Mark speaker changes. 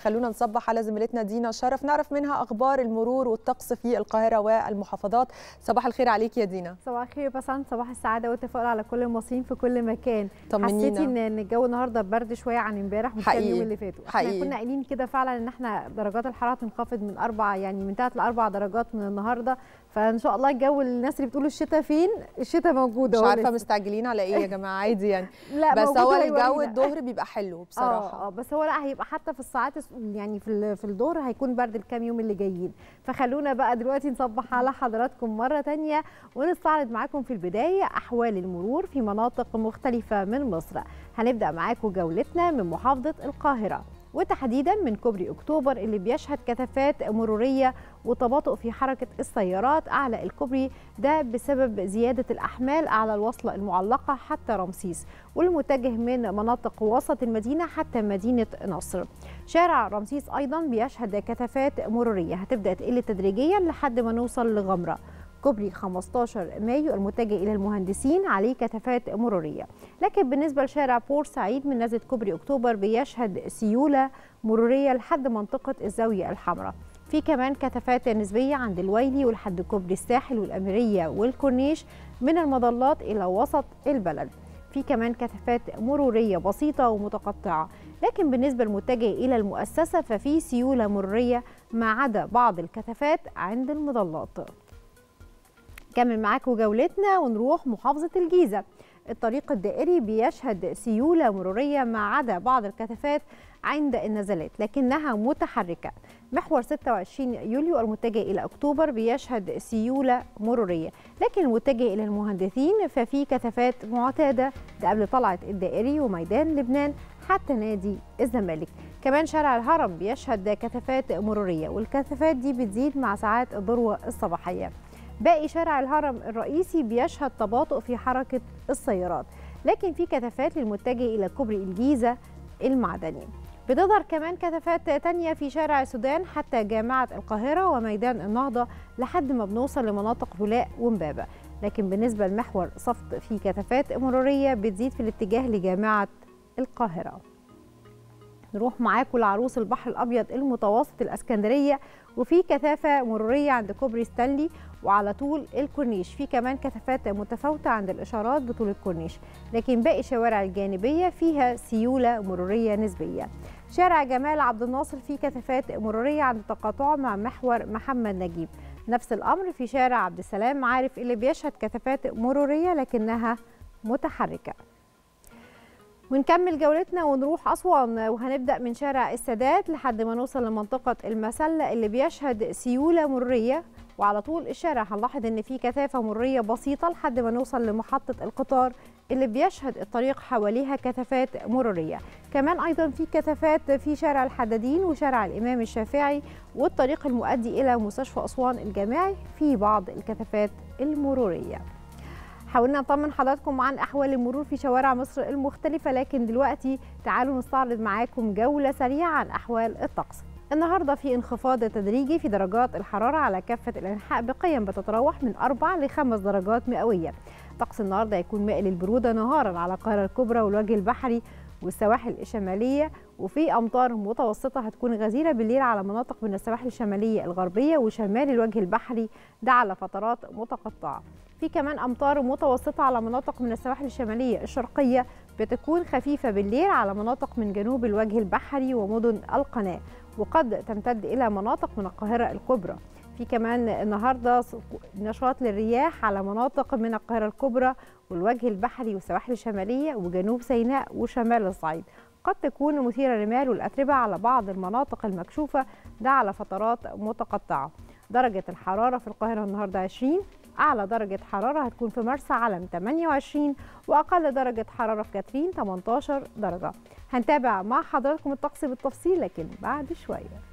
Speaker 1: خلونا نصبح على زميلتنا دينا شرف نعرف منها اخبار المرور والطقس في القاهره والمحافظات صباح الخير عليك يا دينا
Speaker 2: صباح الخير بسنت صباح السعاده والتفاؤل على كل المصريين في كل مكان
Speaker 1: طمنينا.
Speaker 2: حسيتي ان ان الجو النهارده برد شويه عن امبارح والكام
Speaker 1: حقيقي.
Speaker 2: يوم اللي فاتوا
Speaker 1: حقيقي.
Speaker 2: احنا كنا قايلين كده فعلا ان احنا درجات الحراره تنخفض من اربع يعني من ثلاث لاربع درجات من النهارده فان شاء الله الجو الناس اللي بتقول الشتاء فين الشتاء موجوده
Speaker 1: مش
Speaker 2: أهو
Speaker 1: عارفه
Speaker 2: لسه.
Speaker 1: مستعجلين على ايه يا جماعه عادي يعني
Speaker 2: لا
Speaker 1: بس
Speaker 2: موجود
Speaker 1: هو
Speaker 2: وهيورينا.
Speaker 1: الجو الظهر بيبقى حلو بصراحه
Speaker 2: اه اه بس هو لا هيبقى حتى في الساعات الس- يعني في ال- في الظهر هيكون برد الكام يوم اللي جايين فخلونا بقى دلوقتي نصبح على حضراتكم مره تانية ونستعرض معاكم في البدايه احوال المرور في مناطق مختلفه من مصر هنبدا معاكم جولتنا من محافظه القاهره وتحديدا من كوبري اكتوبر اللي بيشهد كثافات مروريه وتباطؤ في حركه السيارات اعلى الكوبري ده بسبب زياده الاحمال على الوصله المعلقه حتى رمسيس والمتجه من مناطق وسط المدينه حتى مدينه نصر. شارع رمسيس ايضا بيشهد كثافات مروريه هتبدا تقل تدريجيا لحد ما نوصل لغمره. كوبري 15 مايو المتجه الى المهندسين عليه كثافات مروريه لكن بالنسبه لشارع بورسعيد من نزله كوبري اكتوبر بيشهد سيوله مروريه لحد منطقه الزاويه الحمراء في كمان كثافات نسبيه عند الويلي ولحد كوبري الساحل والاميريه والكورنيش من المظلات الى وسط البلد في كمان كثافات مروريه بسيطه ومتقطعه لكن بالنسبه للمتجه الى المؤسسه ففي سيوله مروريه ما عدا بعض الكثافات عند المظلات نكمل معاكم جولتنا ونروح محافظة الجيزة الطريق الدائري بيشهد سيولة مرورية ما عدا بعض الكثافات عند النزلات لكنها متحركة محور 26 يوليو المتجه إلى أكتوبر بيشهد سيولة مرورية لكن المتجه إلى المهندسين ففي كثافات معتادة ده قبل طلعة الدائري وميدان لبنان حتى نادي الزمالك كمان شارع الهرم بيشهد كثافات مرورية والكثافات دي بتزيد مع ساعات الذروة الصباحية باقي شارع الهرم الرئيسي بيشهد تباطؤ في حركة السيارات لكن في كثافات للمتجه إلى كوبري الجيزة المعدني بتظهر كمان كثافات تانية في شارع السودان حتى جامعة القاهرة وميدان النهضة لحد ما بنوصل لمناطق بولاق ومبابة لكن بالنسبة لمحور صفت في كثافات مرورية بتزيد في الاتجاه لجامعة القاهرة نروح معاكم لعروس البحر الابيض المتوسط الاسكندريه وفي كثافه مروريه عند كوبري ستانلي وعلى طول الكورنيش في كمان كثافات متفاوته عند الاشارات بطول الكورنيش لكن باقي الشوارع الجانبيه فيها سيوله مروريه نسبيه شارع جمال عبد الناصر فيه كثافات مروريه عند تقاطعه مع محور محمد نجيب نفس الامر في شارع عبد السلام عارف اللي بيشهد كثافات مروريه لكنها متحركه ونكمل جولتنا ونروح أسوان وهنبدأ من شارع السادات لحد ما نوصل لمنطقة المسلة اللي بيشهد سيولة مرية وعلى طول الشارع هنلاحظ ان في كثافة مرية بسيطة لحد ما نوصل لمحطة القطار اللي بيشهد الطريق حواليها كثافات مرورية كمان أيضا في كثافات في شارع الحدادين وشارع الإمام الشافعي والطريق المؤدي إلى مستشفى أسوان الجامعي في بعض الكثافات المرورية حاولنا نطمن حضراتكم عن احوال المرور في شوارع مصر المختلفه لكن دلوقتي تعالوا نستعرض معاكم جوله سريعه عن احوال الطقس النهارده في انخفاض تدريجي في درجات الحراره على كافه الانحاء بقيم بتتراوح من 4 ل 5 درجات مئويه طقس النهارده هيكون مائل للبروده نهارا على القاهره الكبرى والوجه البحري والسواحل الشماليه وفي امطار متوسطه هتكون غزيره بالليل على مناطق من السواحل الشماليه الغربيه وشمال الوجه البحري ده على فترات متقطعه في كمان امطار متوسطه على مناطق من السواحل الشماليه الشرقيه بتكون خفيفه بالليل على مناطق من جنوب الوجه البحري ومدن القناه وقد تمتد الى مناطق من القاهره الكبرى في كمان النهارده نشاط للرياح على مناطق من القاهره الكبرى والوجه البحري والسواحل الشماليه وجنوب سيناء وشمال الصعيد قد تكون مثيره الرمال والاتربه على بعض المناطق المكشوفه ده على فترات متقطعه درجه الحراره في القاهره النهارده 20 أعلى درجة حرارة هتكون في مرسى علم 28 وأقل درجة حرارة في كاترين 18 درجة هنتابع مع حضراتكم الطقس بالتفصيل لكن بعد شوية